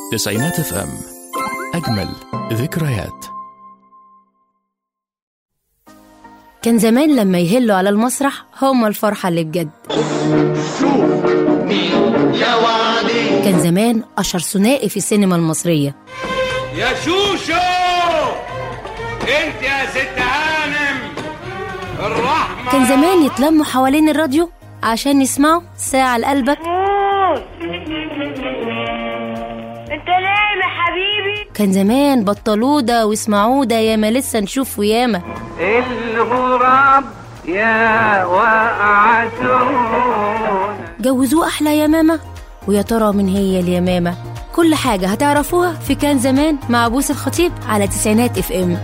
تسعينات اف ام أجمل ذكريات كان زمان لما يهلوا على المسرح هم الفرحة اللي بجد كان زمان أشهر ثنائي في السينما المصرية يا شوشو انت يا ست هانم الرحمة كان زمان يتلموا حوالين الراديو عشان يسمعوا ساعة لقلبك انت نايم يا حبيبي كان زمان بطلوا ده واسمعوا ده ياما لسه نشوف وياما الغراب يا وقعتون جوزوه أحلى يا ماما ويا ترى من هي اليمامة كل حاجة هتعرفوها في كان زمان مع بوس الخطيب على تسعينات اف ام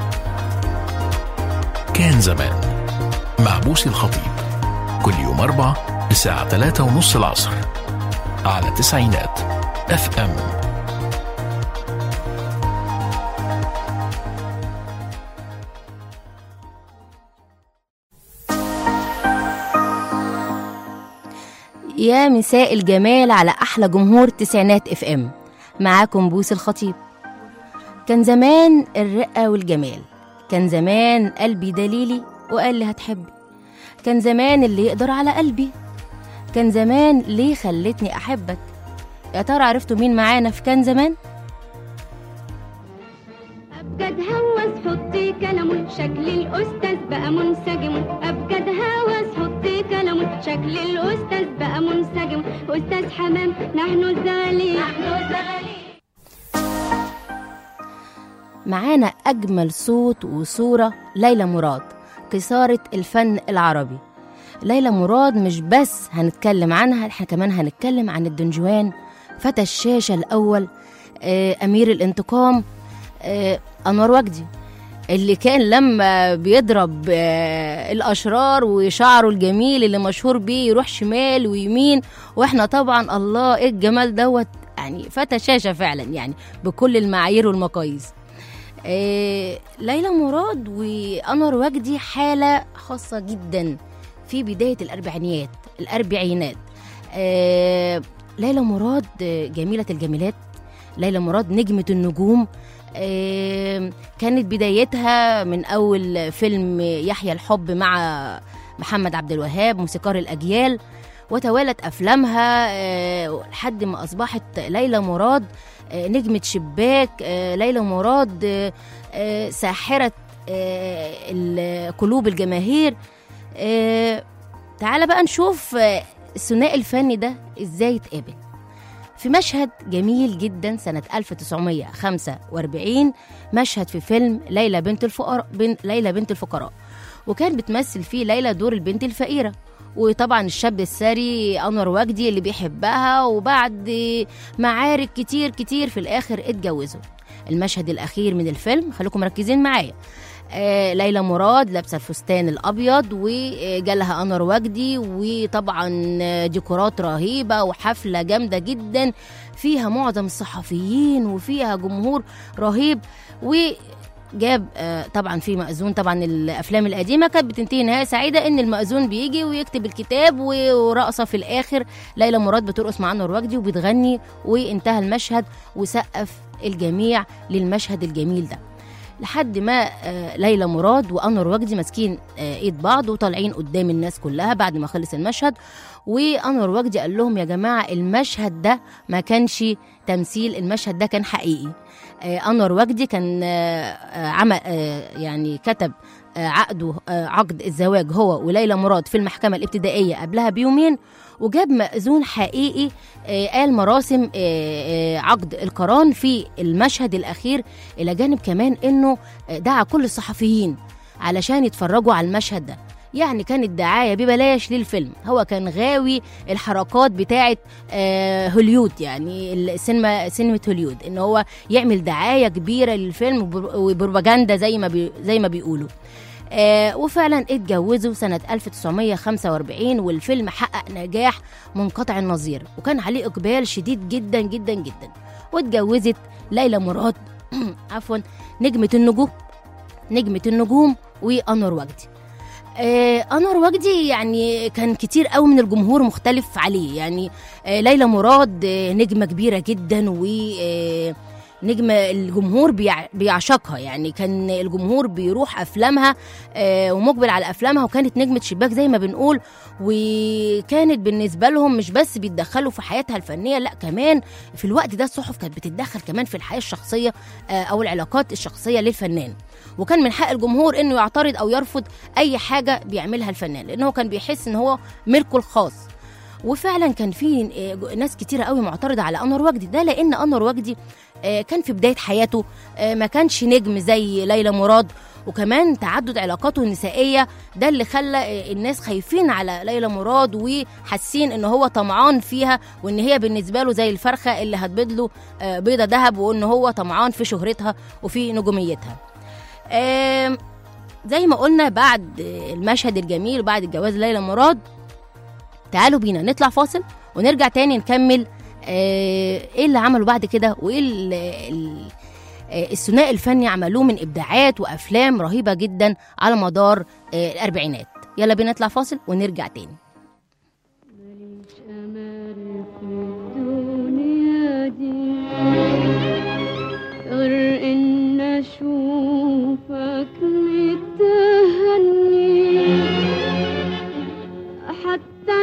كان زمان مع بوسي الخطيب كل يوم أربع الساعة ثلاثة ونص العصر على تسعينات اف ام يا مساء الجمال على أحلى جمهور تسعينات اف ام معاكم بوس الخطيب كان زمان الرقة والجمال كان زمان قلبي دليلي وقال لي هتحبي كان زمان اللي يقدر على قلبي كان زمان ليه خلتني أحبك يا ترى عرفتوا مين معانا في كان زمان أبجد هوس حطي كلامه شكل الأستاذ بقى منسجم أبجد هوس حطي كلامه شكل الأستاذ بقى منسجم أستاذ حمام نحن الزغالين نحن الزغالين معانا أجمل صوت وصورة ليلى مراد قصارة الفن العربي ليلى مراد مش بس هنتكلم عنها احنا كمان هنتكلم عن الدنجوان فتى الشاشة الأول آه، أمير الانتقام آه، أنور وجدي اللي كان لما بيضرب آه، الأشرار وشعره الجميل اللي مشهور بيه يروح شمال ويمين واحنا طبعا الله ايه الجمال دوت يعني فتى شاشة فعلا يعني بكل المعايير والمقاييس آه، ليلى مراد وانور وجدي حاله خاصه جدا في بدايه الاربعينيات الاربعينات آه، ليلى مراد آه، جميله الجميلات ليلى مراد نجمه النجوم آه، كانت بدايتها من اول فيلم يحيى الحب مع محمد عبد الوهاب موسيقار الاجيال وتوالت افلامها آه، لحد ما اصبحت ليلى مراد آه، نجمة شباك آه، ليلى مراد آه، آه، ساحرة آه، ال- قلوب الجماهير آه، تعال بقى نشوف آه، الثنائي الفني ده ازاي اتقابل في مشهد جميل جدا سنة 1945 مشهد في فيلم ليلى بنت الفقراء بن ليلى بنت الفقراء وكان بتمثل فيه ليلى دور البنت الفقيرة وطبعا الشاب الثري انور وجدي اللي بيحبها وبعد معارك كتير كتير في الاخر اتجوزوا المشهد الاخير من الفيلم خليكم مركزين معايا آه ليلى مراد لابسه الفستان الابيض وجالها انور وجدي وطبعا آه، ديكورات رهيبه وحفله جامده جدا فيها معظم الصحفيين وفيها جمهور رهيب و جاب آه، طبعا في مأذون طبعا الافلام القديمه كانت بتنتهي نهايه سعيده ان المأذون بيجي ويكتب الكتاب و- ورقصه في الاخر ليلى مراد بترقص مع انور وجدي وبتغني وانتهى المشهد وسقف الجميع للمشهد الجميل ده لحد ما آه، ليلى مراد وانور وجدي ماسكين آه، ايد بعض وطالعين قدام الناس كلها بعد ما خلص المشهد وانور وجدي قال لهم يا جماعه المشهد ده ما كانش تمثيل المشهد ده كان حقيقي آه، انور وجدي كان آه، آه، عمل آه، يعني كتب آه، عقده آه، عقد الزواج هو وليلى مراد في المحكمه الابتدائيه قبلها بيومين وجاب مأذون حقيقي آه، قال مراسم آه، آه، عقد القران في المشهد الاخير الى جانب كمان انه آه، دعا كل الصحفيين علشان يتفرجوا على المشهد ده يعني كانت دعايه ببلاش للفيلم هو كان غاوي الحركات بتاعه آه، هوليود يعني السينما سينما هوليود ان هو يعمل دعايه كبيره للفيلم وبر- وبروباجندا زي ما بي زي ما بيقولوا آه وفعلا اتجوزوا سنة 1945 والفيلم حقق نجاح منقطع النظير وكان عليه إقبال شديد جدا جدا جدا واتجوزت ليلى مراد عفوا نجمة النجوم نجمة النجوم وأنور وجدي آه انور وجدي يعني كان كتير قوي من الجمهور مختلف عليه يعني آه ليلى مراد آه نجمه كبيره جدا و آه نجمة الجمهور بيع- بيعشقها يعني كان الجمهور بيروح أفلامها آه ومقبل على أفلامها وكانت نجمة شباك زي ما بنقول وكانت بالنسبة لهم مش بس بيتدخلوا في حياتها الفنية لا كمان في الوقت ده الصحف كانت بتتدخل كمان في الحياة الشخصية آه أو العلاقات الشخصية للفنان وكان من حق الجمهور انه يعترض او يرفض اي حاجه بيعملها الفنان لانه هو كان بيحس ان هو ملكه الخاص وفعلا كان في آه، ناس كتيره قوي معترضه على انور وجدي ده لان انور وجدي آه، كان في بدايه حياته آه، ما كانش نجم زي ليلى مراد وكمان تعدد علاقاته النسائيه ده اللي خلى آه، الناس خايفين على ليلى مراد وحاسين ان هو طمعان فيها وان هي بالنسبه له زي الفرخه اللي هتبيض له آه، بيضه ذهب وان هو طمعان في شهرتها وفي نجوميتها آم، زي ما قلنا بعد المشهد الجميل وبعد الجواز ليلى مراد تعالوا بينا نطلع فاصل ونرجع تاني نكمل آه، ايه اللي عملوا بعد كده وايه ال- ال- آه، الثنائي الفني عملوه من ابداعات وافلام رهيبه جدا على مدار آه، الاربعينات يلا بينا نطلع فاصل ونرجع تاني ماليش أمل في الدنيا دي غير إن أشوفك متهني حتى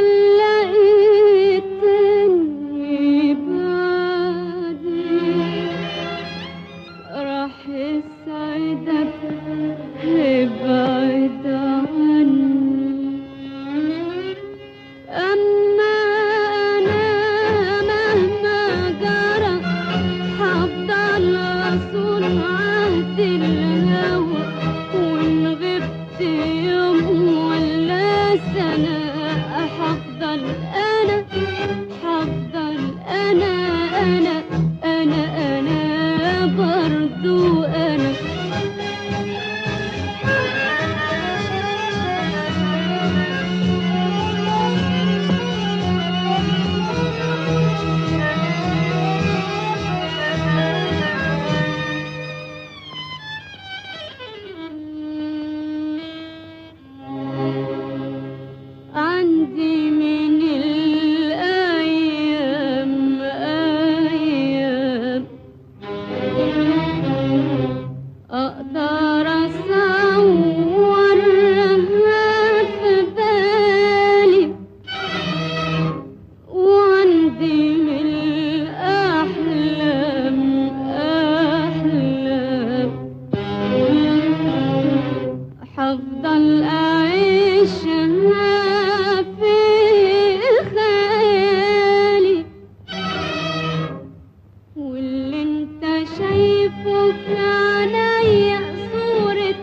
لقيتني بعدي راح يسعدك ابعد عني أما أنا مهما جرى هفضل أصون عهد الهوى وإن غبت يوم ولا سنة هفضل أنا هفضل أنا أنا أنا أنا برضو أنا عندي من الأيام أيام أقدر أصورها في بالي وعندي من الأحلام أحلام حفضل أعيشها في خيالي واللي انت شايفه في عينيا صورة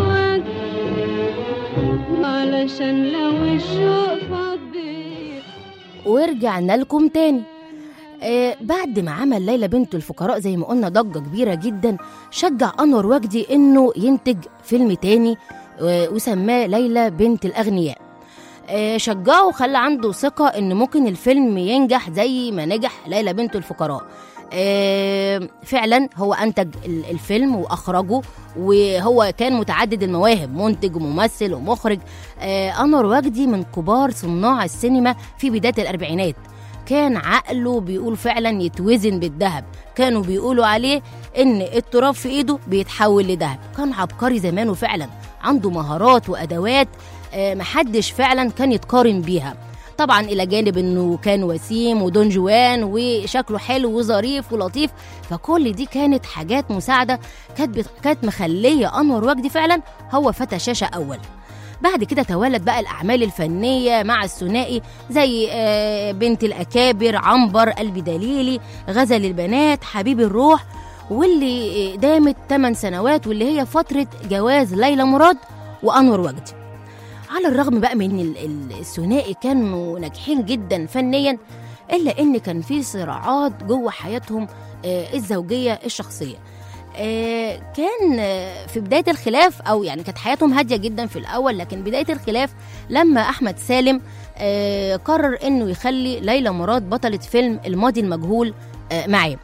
وجه علشان لو الشوق فاض بيا ورجعنا لكم تاني آه بعد ما عمل ليلى بنت الفقراء زي ما قلنا ضجة كبيرة جدا شجع أنور وجدي إنه ينتج فيلم تاني آه وسماه ليلى بنت الأغنياء آه شجعه وخلى عنده ثقة إن ممكن الفيلم ينجح زي ما نجح ليلى بنت الفقراء آه فعلا هو أنتج ال- الفيلم وأخرجه وهو كان متعدد المواهب منتج وممثل ومخرج آه أنور وجدي من كبار صناع السينما في بداية الأربعينات كان عقله بيقول فعلا يتوزن بالذهب كانوا بيقولوا عليه ان التراب في ايده بيتحول لذهب كان عبقري زمان وفعلا عنده مهارات وادوات آه، محدش فعلا كان يتقارن بيها طبعا الى جانب انه كان وسيم ودون جوان وشكله حلو وظريف ولطيف فكل دي كانت حاجات مساعده كانت بت- كانت مخليه انور وجدي فعلا هو فتى شاشه اول بعد كده توالت بقى الأعمال الفنية مع الثنائي زي آه، بنت الأكابر عنبر قلبي دليلي غزل البنات حبيب الروح واللي آه، دامت 8 سنوات واللي هي فترة جواز ليلى مراد وأنور وجدي على الرغم بقى من ال- ال- الثنائي كانوا ناجحين جدا فنيا إلا إن كان في صراعات جوه حياتهم آه، الزوجية الشخصية آه، كان آه، في بداية الخلاف أو يعني كانت حياتهم هادية جدا في الأول لكن بداية الخلاف لما أحمد سالم آه، قرر إنه يخلي ليلى مراد بطلة فيلم الماضي المجهول آه، معاه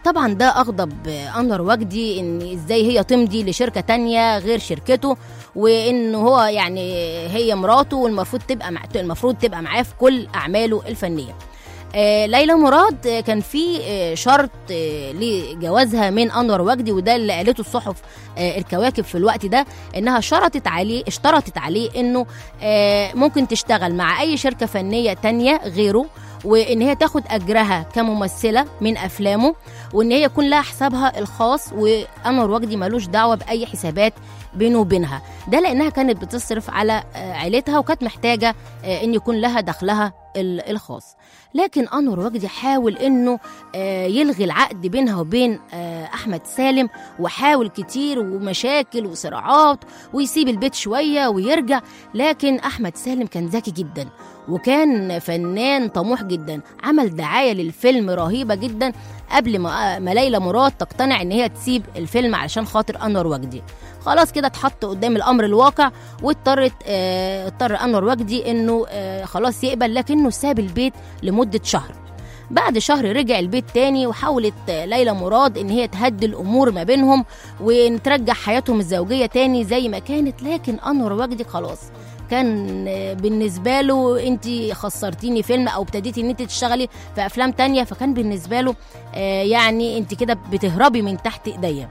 طبعا ده اغضب انور وجدي ان ازاي هي تمضي لشركه تانية غير شركته وان هو يعني هي مراته والمفروض تبقى مع... المفروض تبقى معاه في كل اعماله الفنيه آه، ليلى مراد آه، كان في آه، شرط آه، لجوازها من انور وجدي وده اللي قالته الصحف آه، الكواكب في الوقت ده انها شرطت عليه اشترطت عليه انه آه، ممكن تشتغل مع اي شركه فنيه تانية غيره وان هي تاخد اجرها كممثله من افلامه وان هي يكون لها حسابها الخاص وانور وجدي ملوش دعوه باي حسابات بينه وبينها ده لانها كانت بتصرف على آه، عيلتها وكانت محتاجه آه، ان يكون لها دخلها ال- الخاص لكن انور وجدي حاول انه آه، يلغي العقد بينها وبين آه، احمد سالم وحاول كتير ومشاكل وصراعات ويسيب البيت شويه ويرجع لكن احمد سالم كان ذكي جدا وكان فنان طموح جدا عمل دعايه للفيلم رهيبه جدا قبل ما ما ليلى مراد تقتنع ان هي تسيب الفيلم علشان خاطر انور وجدي خلاص كده اتحط قدام الامر الواقع واضطرت آه، اضطر انور وجدي انه آه، خلاص يقبل لكنه ساب البيت لمده شهر بعد شهر رجع البيت تاني وحاولت آه، ليلى مراد ان هي تهدي الامور ما بينهم وترجع حياتهم الزوجيه تاني زي ما كانت لكن انور وجدي خلاص كان آه، بالنسبه له انت خسرتيني فيلم او ابتديتي ان انت تشتغلي في افلام تانية فكان بالنسبه له آه، يعني انت كده بتهربي من تحت ايديا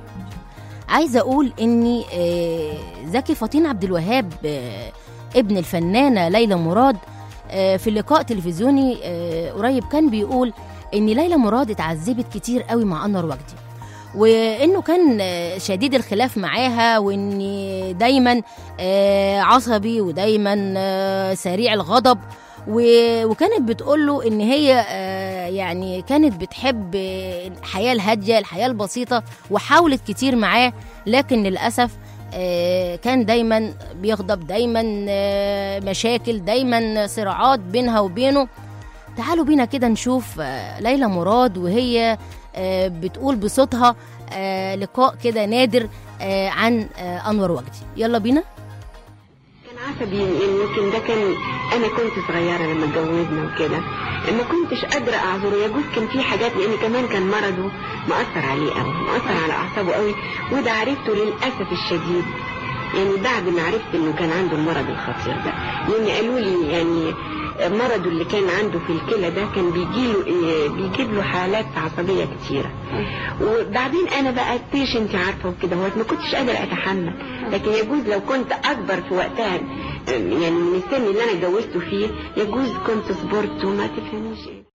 عايزه اقول اني آه، زكي فطين عبد الوهاب آه، ابن الفنانه ليلى مراد آه، في لقاء تلفزيوني آه، قريب كان بيقول ان ليلى مراد اتعذبت كتير قوي مع انور وجدي وانه كان آه، شديد الخلاف معاها وان دايما آه، عصبي ودايما آه، سريع الغضب و- وكانت بتقول له ان هي آه، يعني كانت بتحب آه، الحياه الهاديه الحياه البسيطه وحاولت كتير معاه لكن للاسف آه، كان دايما بيغضب دايما آه، مشاكل دايما صراعات بينها وبينه تعالوا بينا كده نشوف آه، ليلى مراد وهي آه، بتقول بصوتها آه، لقاء كده نادر آه، عن آه، انور وجدي يلا بينا كان عصبي يعني يمكن ده كان انا كنت صغيره لما اتجوزنا وكده ما كنتش قادره اعذره يجوز كان في حاجات لان كمان كان مرضه مأثر عليه قوي مأثر على اعصابه قوي وده عرفته للاسف الشديد يعني بعد ما عرفت انه كان عنده المرض الخطير ده لان قالوا لي يعني مرضه اللي كان عنده في الكلى ده كان بيجيله إيه، بيجيب له حالات عصبيه كتيره وبعدين انا بقى تيش انت عارفه وكده هو ما كنتش قادره اتحمل لكن يجوز لو كنت اكبر في وقتها يعني من السن اللي انا اتجوزته فيه يجوز كنت صبرت وما تفهميش ايه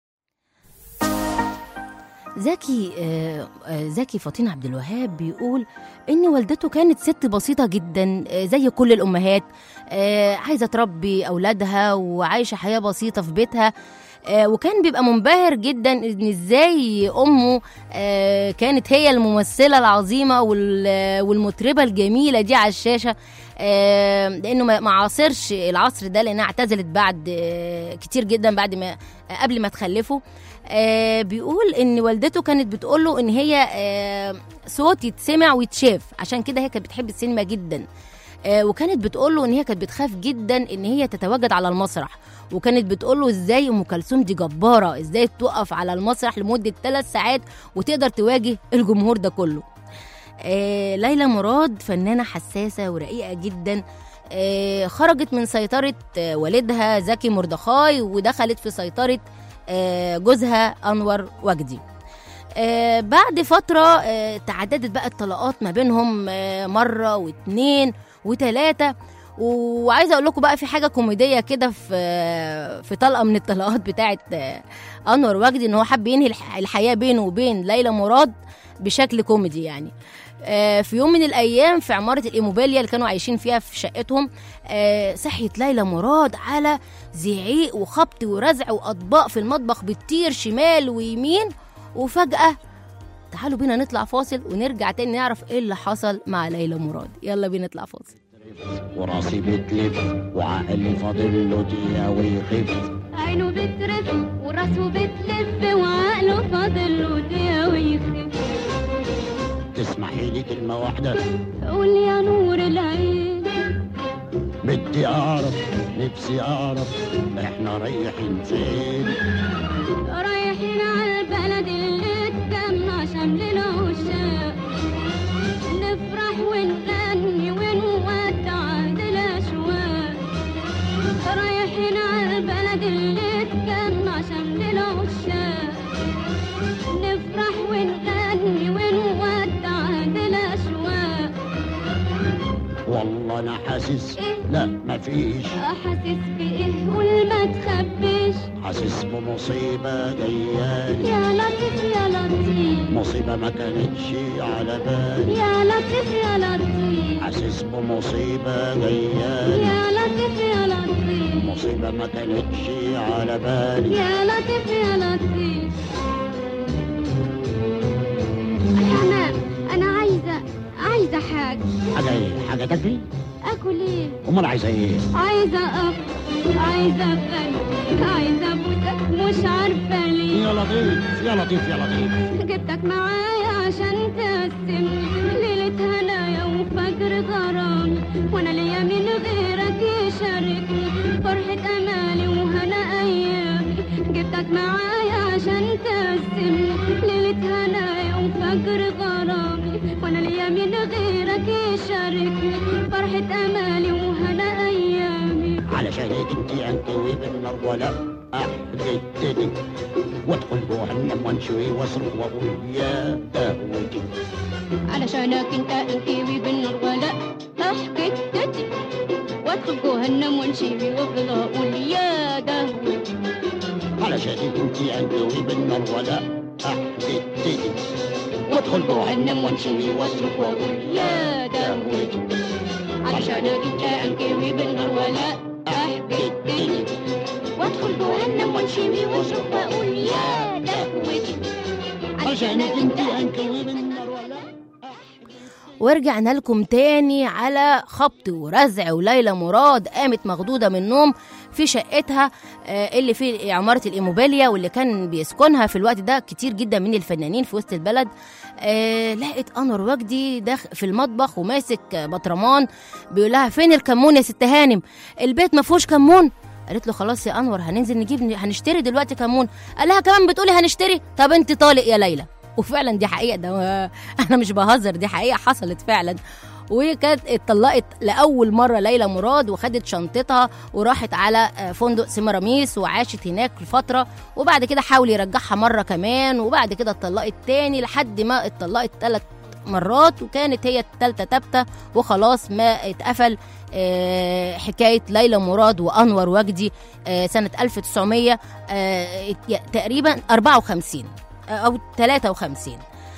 زكي آه، آه، زكي فطين عبد الوهاب بيقول ان والدته كانت ست بسيطه جدا آه، زي كل الامهات آه، عايزه تربي اولادها وعايشه حياه بسيطه في بيتها آه، وكان بيبقى منبهر جدا ان ازاي امه آه، كانت هي الممثله العظيمه وال- والمطربه الجميله دي على الشاشه آه، لانه ما ما عاصرش العصر ده لانها اعتزلت بعد آه، كتير جدا بعد ما قبل ما تخلفه آه، بيقول ان والدته كانت بتقول له ان هي آه، صوت يتسمع ويتشاف عشان كده هي كانت بتحب السينما جدا آه، وكانت بتقول له ان هي كانت بتخاف جدا ان هي تتواجد على المسرح وكانت بتقول له ازاي ام كلثوم دي جباره ازاي تقف على المسرح لمده ثلاث ساعات وتقدر تواجه الجمهور ده كله آه، ليلى مراد فنانه حساسه ورقيقه جدا آه، خرجت من سيطره آه، والدها زكي مردخاي ودخلت في سيطره آه، جوزها انور وجدي آه، بعد فترة آه، تعددت بقى الطلاقات ما بينهم آه، مرة واتنين وتلاتة وعايزة أقول لكم بقى في حاجة كوميدية كده في آه، في طلقة من الطلقات بتاعت آه، أنور وجدي إن هو حب ينهي الح- الحياة بينه وبين ليلى مراد بشكل كوميدي يعني آه، في يوم من الايام في عماره الايموبيليا اللي كانوا عايشين فيها في شقتهم آه، صحيت ليلى مراد على زعيق وخبط ورزع واطباق في المطبخ بتطير شمال ويمين وفجاه تعالوا بينا نطلع فاصل ونرجع تاني نعرف ايه اللي حصل مع ليلى مراد يلا بينا نطلع فاصل وراسي بتلف وعقلي فاضل له دقيقة ويخف عينه بترف وراسه بتلف وعقله فاضل له دقيقة ويخف تسمحي لي كلمة واحدة قول يا نور العين بدي أعرف نفسي أعرف إحنا رايحين فين رايحين على البلد اللي اتسمى عشان العشاق نفرح ونغني ونودع الأشواق رايحين على البلد اللي كان عشان العشاق نفرح ونغني ونودع الأشواق والله انا حاسس لا مفيش أحاسس بإيه قول ما تخبيش حاسس بمصيبة جايالي يا لطيف يا لطيف مصيبة ما كانتش على بالي يا لطيف يا لطيف حاسس بمصيبة جايالي يا لطيف يا لطيف مصيبة ما كانتش على بالي يا لطيف يا لطيف يا حمام انا عايزه عايزه حاجه حاجة ايه حاجة تاكلي اكل ايه امال عايزة ايه عايزه اكل عايزه افل عايزه ابوسك مش عارفه ليه يا لطيف يا لطيف يا لطيف جبتك معايا عشان تقسم ليلة هنايا وفجر غرامي وانا ليا من غيرك يشاركني فرحة امالي وهنا ايامي جبتك معايا عشان تقسم ليلة هنايا وفجر غرامي وانا ليا من غيرك يشاركني فرحة امالي وهنا ايامي علشانك انت انكوي بالنار ولا احددتني وادخل جهنم وانشوي واصرخ واقول يا قهوتي علشانك انت انكوي بالنار ولا احكي تتي وادخل جهنم وانشوي وافضل اقول يا دهوتي علشانك انت انكوي بالنار ولا احددتني وادخل جهنم وانشوي واصرخ واقول يا دهوتي علشانك انت انكوي بالنار ولا احكي تتي وادخل جهنم وانشوي واشرب واقول يا دهوتي علشانك انت انكوي بالنار ولا ورجعنا لكم تاني على خبط ورزع وليلى مراد قامت مخضوضة من النوم في شقتها آه، اللي في عمارة الإيموبيليا واللي كان بيسكنها في الوقت ده كتير جدا من الفنانين في وسط البلد آه، لقت أنور وجدي داخ في المطبخ وماسك آه، بطرمان بيقول لها فين الكمون يا ست هانم البيت ما فيهوش كمون قالت له خلاص يا انور هننزل نجيب هنشتري دلوقتي كمون قال لها كمان بتقولي هنشتري طب انت طالق يا ليلى وفعلا دي حقيقه ده انا مش بهزر دي حقيقه حصلت فعلا وكانت اتطلقت لاول مره ليلى مراد وخدت شنطتها وراحت على آه، فندق سيمراميس وعاشت هناك لفتره وبعد كده حاول يرجعها مره كمان وبعد كده اتطلقت تاني لحد ما اتطلقت ثلاث مرات وكانت هي التالتة تابتة وخلاص ما اتقفل آه، حكاية ليلى مراد وأنور وجدي آه، سنة 1900 آه، تقريبا 54 او 53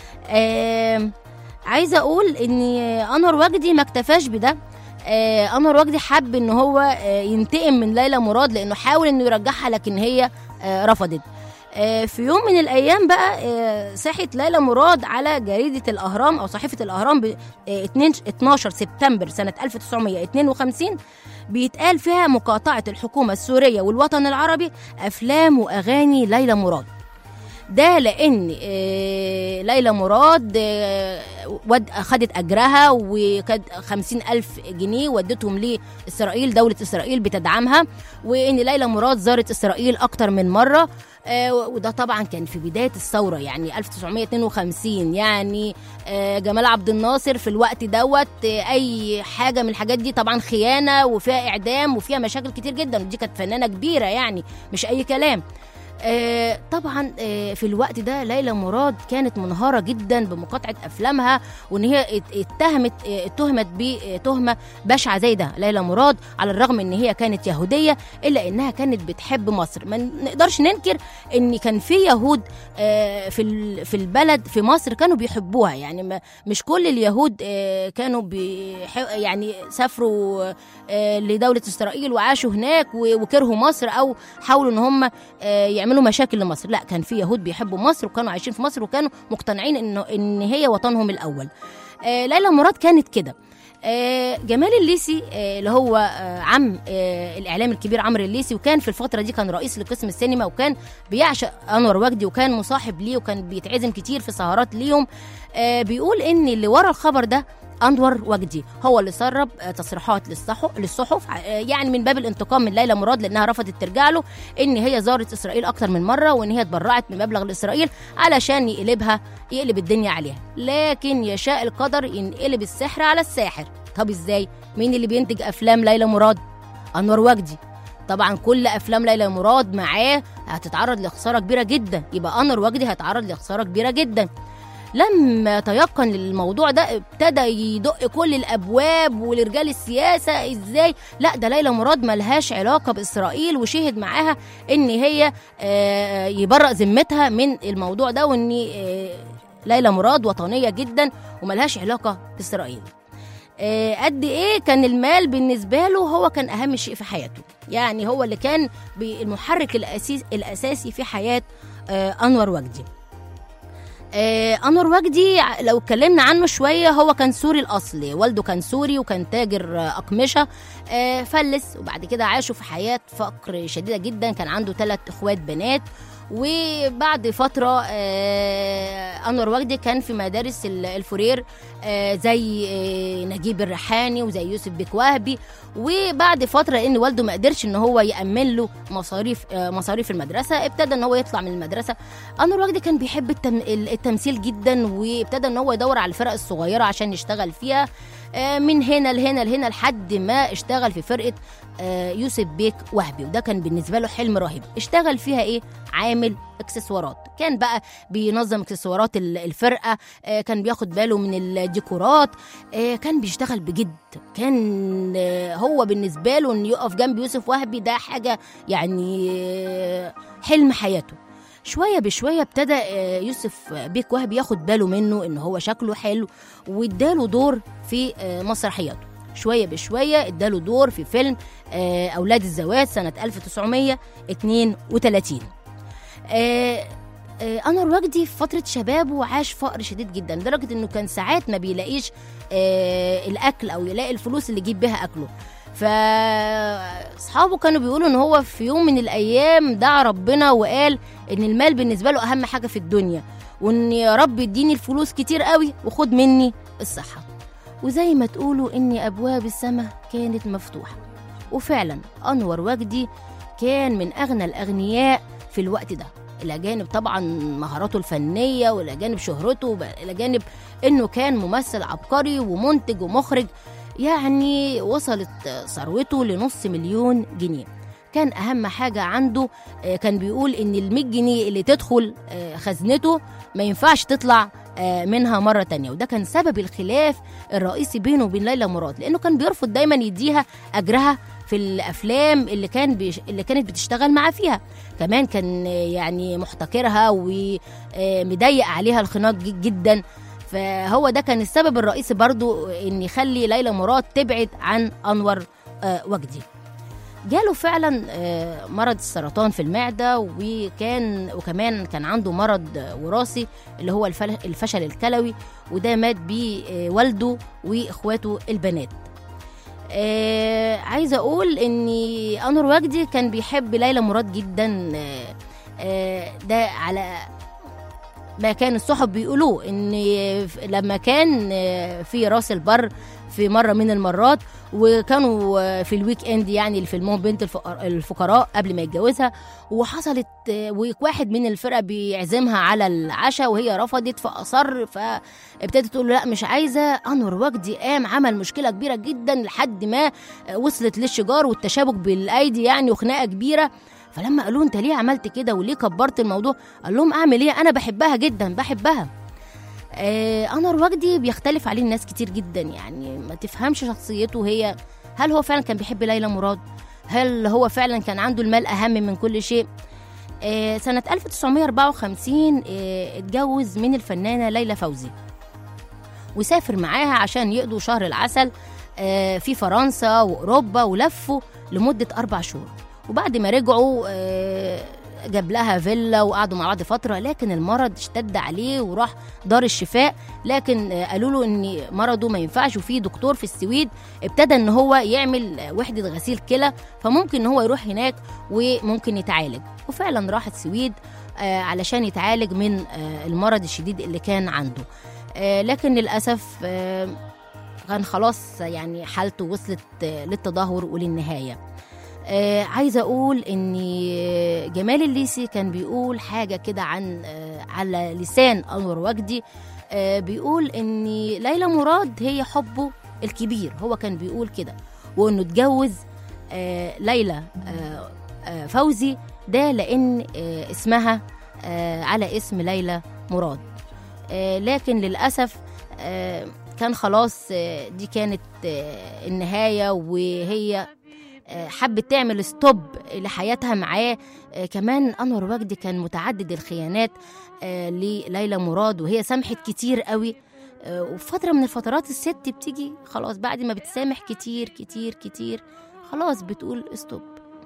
آه عايزه اقول ان انور وجدي ما اكتفاش بده آه انور وجدي حب ان هو آه ينتقم من ليلى مراد لانه حاول انه يرجعها لكن هي آه رفضت آه في يوم من الايام بقى آه صحت ليلى مراد على جريده الاهرام او صحيفه الاهرام ب آه 2 12 سبتمبر سنه 1952 بيتقال فيها مقاطعه الحكومه السوريه والوطن العربي افلام واغاني ليلى مراد ده لان آه، ليلى مراد آه، ود خدت اجرها وكانت خمسين الف جنيه ودتهم لاسرائيل دوله اسرائيل بتدعمها وان ليلى مراد زارت اسرائيل اكتر من مره آه، وده طبعا كان في بدايه الثوره يعني 1952 يعني آه، جمال عبد الناصر في الوقت دوت آه، اي حاجه من الحاجات دي طبعا خيانه وفيها اعدام وفيها مشاكل كتير جدا ودي كانت فنانه كبيره يعني مش اي كلام آه، طبعا آه، في الوقت ده ليلى مراد كانت منهارة جدا بمقاطعة أفلامها وإن هي ات- اتهمت آه، اتهمت بتهمة بشعة زي ده ليلى مراد على الرغم إن هي كانت يهودية إلا إنها كانت بتحب مصر ما نقدرش ننكر إن كان في يهود آه، في ال- في البلد في مصر كانوا بيحبوها يعني ما- مش كل اليهود آه، كانوا بيح يعني سافروا آه، لدولة إسرائيل وعاشوا هناك و- وكرهوا مصر أو حاولوا إن هم آه، يعملوا مشاكل لمصر لا كان في يهود بيحبوا مصر وكانوا عايشين في مصر وكانوا مقتنعين انه ان هي وطنهم الاول آه ليلى مراد كانت كده آه جمال الليسي آه اللي هو آه عم آه الاعلام الكبير عمرو الليسي وكان في الفتره دي كان رئيس لقسم السينما وكان بيعشق انور وجدي وكان مصاحب ليه وكان بيتعزم كتير في سهرات ليهم آه بيقول ان اللي ورا الخبر ده انور وجدي هو اللي سرب آه، تصريحات للصحف للصحف آه، يعني من باب الانتقام من ليلى مراد لانها رفضت ترجع له ان هي زارت اسرائيل اكتر من مره وان هي اتبرعت بمبلغ لاسرائيل علشان يقلبها يقلب الدنيا عليها لكن يشاء القدر ينقلب السحر على الساحر طب ازاي مين اللي بينتج افلام ليلى مراد انور وجدي طبعا كل افلام ليلى مراد معاه هتتعرض لخساره كبيره جدا يبقى انور وجدي هيتعرض لخساره كبيره جدا لما تيقن للموضوع ده ابتدى يدق كل الابواب ولرجال السياسه ازاي لا ده ليلى مراد ملهاش علاقه باسرائيل وشهد معاها ان هي آه، يبرأ ذمتها من الموضوع ده وان آه، ليلى مراد وطنيه جدا وملهاش علاقه باسرائيل آه، قد ايه كان المال بالنسبه له هو كان اهم شيء في حياته يعني هو اللي كان بي- المحرك الاساسي الاساسي في حياه آه، انور وجدي آه، انور وجدي ع- لو اتكلمنا عنه شويه هو كان سوري الاصل والده كان سوري وكان تاجر آه، اقمشه آه، فلس وبعد كده عاشوا في حياه فقر شديده جدا كان عنده ثلاث اخوات بنات وبعد فترة آه، أنور وجدي كان في مدارس ال- الفورير آه، زي آه، نجيب الريحاني وزي يوسف بيك وهبي وبعد فترة إن والده ما قدرش إن هو يأمن له مصاريف آه، مصاريف المدرسة ابتدى إن هو يطلع من المدرسة أنور وجدي كان بيحب التم... التمثيل جدا وابتدى إن هو يدور على الفرق الصغيرة عشان يشتغل فيها آه، من هنا لهنا لهنا لحد ما اشتغل في فرقة آه، يوسف بيك وهبي وده كان بالنسبة له حلم رهيب اشتغل فيها ايه عامل اكسسوارات كان بقى بينظم اكسسوارات ال- الفرقة آه، كان بياخد باله من الديكورات آه، كان بيشتغل بجد كان آه، هو بالنسبة له ان يقف جنب يوسف وهبي ده حاجة يعني آه، حلم حياته شويه بشويه ابتدى آه، يوسف بيك وهبي ياخد باله منه ان هو شكله حلو واداله دور في آه، مسرحياته شويه بشويه اداله دور في فيلم آه، اولاد الزواج سنه 1932 آه، آه، انور وجدي في فتره شبابه عاش فقر شديد جدا لدرجه انه كان ساعات ما بيلاقيش آه، الاكل او يلاقي الفلوس اللي يجيب بيها اكله فاصحابه كانوا بيقولوا ان هو في يوم من الايام دعا ربنا وقال ان المال بالنسبه له اهم حاجه في الدنيا وان يا رب اديني الفلوس كتير قوي وخد مني الصحه وزي ما تقولوا ان ابواب السماء كانت مفتوحه وفعلا انور وجدي كان من اغنى الاغنياء في الوقت ده الى جانب طبعا مهاراته الفنيه والى جانب شهرته الى جانب انه كان ممثل عبقري ومنتج ومخرج يعني وصلت ثروته لنص مليون جنيه كان اهم حاجه عنده آه، كان بيقول ان ال 100 جنيه اللي تدخل آه، خزنته ما ينفعش تطلع آه، منها مره تانية وده كان سبب الخلاف الرئيسي بينه وبين ليلى مراد لانه كان بيرفض دايما يديها اجرها في الافلام اللي كان بيش... اللي كانت بتشتغل معاه فيها كمان كان آه، يعني محتكرها ومضيق عليها الخناق ج- جدا فهو ده كان السبب الرئيسي برضو ان يخلي ليلى مراد تبعد عن انور آه، وجدي جاله فعلا آه، مرض السرطان في المعده وكان وكمان كان عنده مرض آه، وراثي اللي هو الفل- الفشل الكلوي وده مات بيه آه، والده واخواته البنات آه عايزه اقول ان انور وجدي كان بيحب ليلى مراد جدا آه آه ده على ما كان الصحف بيقولوه ان لما كان في راس البر في مره من المرات وكانوا في الويك اند يعني اللي فيلمهم بنت الفقر- الفقراء قبل ما يتجوزها وحصلت واحد من الفرقه بيعزمها على العشاء وهي رفضت فاصر فابتدت تقول له لا مش عايزه انور وجدي قام عمل مشكله كبيره جدا لحد ما وصلت للشجار والتشابك بالايدي يعني وخناقه كبيره فلما قالوا انت ليه عملت كده وليه كبرت الموضوع قال لهم اعمل ايه انا بحبها جدا بحبها آه انور وجدي بيختلف عليه الناس كتير جدا يعني ما تفهمش شخصيته هي هل هو فعلا كان بيحب ليلى مراد هل هو فعلا كان عنده المال اهم من كل شيء آه سنة 1954 آه اتجوز من الفنانة ليلى فوزي وسافر معاها عشان يقضوا شهر العسل آه في فرنسا وأوروبا ولفوا لمدة أربع شهور وبعد ما رجعوا آه، جاب لها فيلا وقعدوا مع بعض فتره لكن المرض اشتد عليه وراح دار الشفاء لكن آه، قالوا له ان مرضه ما ينفعش وفي دكتور في السويد ابتدى ان هو يعمل آه، وحده غسيل كلى فممكن ان هو يروح هناك وممكن يتعالج وفعلا راح السويد آه، علشان يتعالج من آه، المرض الشديد اللي كان عنده آه، لكن للاسف آه، كان خلاص يعني حالته وصلت آه، للتدهور وللنهايه آه عايزه اقول ان جمال الليسي كان بيقول حاجه كده عن آه على لسان انور وجدي آه بيقول ان ليلى مراد هي حبه الكبير هو كان بيقول كده وانه اتجوز آه ليلى آه آه فوزي ده لان آه اسمها آه على اسم ليلى مراد آه لكن للاسف آه كان خلاص آه دي كانت آه النهايه وهي آه، حبت تعمل ستوب لحياتها معاه آه، كمان انور وجدي كان متعدد الخيانات آه، لليلى مراد وهي سامحت كتير قوي آه، وفي فتره من الفترات الست بتيجي خلاص بعد ما بتسامح كتير كتير كتير خلاص بتقول ستوب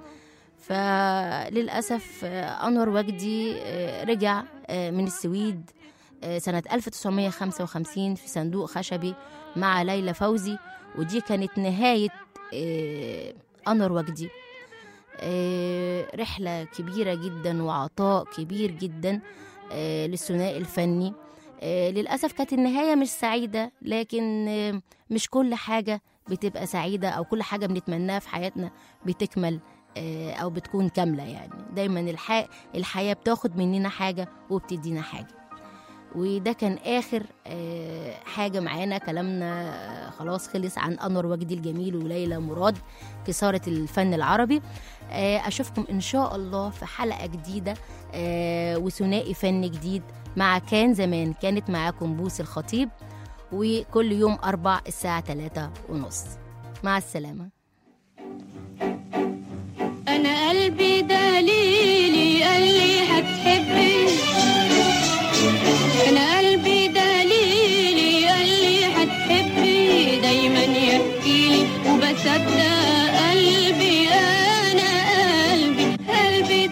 فللأسف آه، أنور وجدي آه، رجع آه، من السويد آه، سنة 1955 في صندوق خشبي مع ليلى فوزي ودي كانت نهاية آه، أنور وجدي آه، رحلة كبيرة جدا وعطاء كبير جدا آه، للثنائي الفني آه، للأسف كانت النهاية مش سعيدة لكن آه، مش كل حاجة بتبقى سعيدة أو كل حاجة بنتمناها في حياتنا بتكمل آه، أو بتكون كاملة يعني دايما الح... الحياة بتاخد مننا حاجة وبتدينا حاجة وده كان آخر آه، حاجة معانا كلامنا آه، خلاص خلص عن أنور وجدي الجميل وليلى مراد كسارة الفن العربي آه، أشوفكم إن شاء الله في حلقة جديدة آه، وثنائي فن جديد مع كان زمان كانت معاكم بوس الخطيب وكل يوم أربع الساعة ثلاثة ونص مع السلامة انا قلبي دليلي قال لي هتحبني انا قلبي دليلي قال لي هتحبني دايما يحكي لي وبصدق قلبي انا قلبي قلبي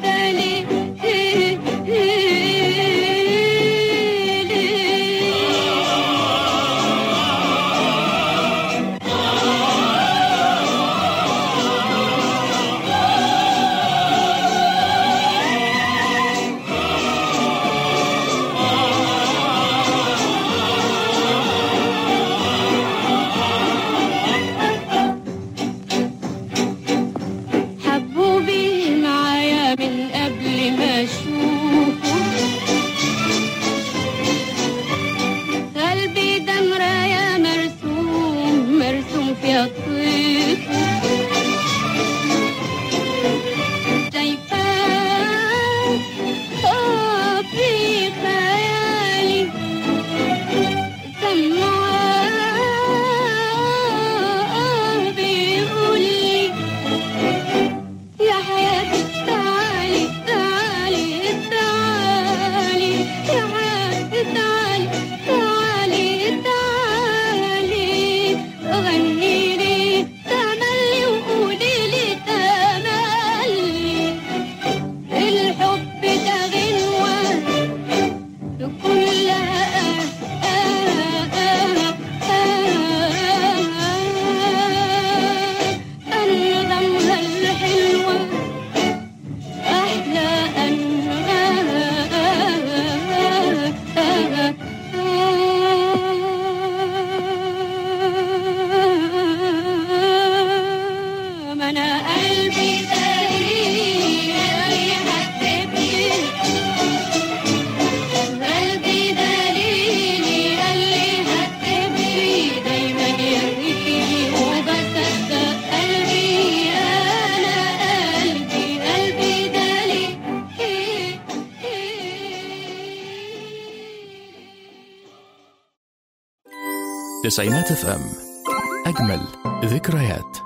دليلي حبوا بيه معايا من قبل ما اشوفه قلبي ده مرايا مرسوم مرسوم في الطيف شايفاه آه في خيالي سمعاه بيقول لي يا حياتي تعالي تعالي تعالي يا حياتي تعالي تعالي تعالي غني لي تملي وقولي لي تملي الحب ده غنوة كلها أنغمها الحلوة أحلى أنغام أنا قلبي دليل أي حد بيه قلبي دليلي قال لي هتبكي دايما يبكي وبصدق قلبي انا قلبي قلبي دليلي تسعينات اف ام اجمل ذكريات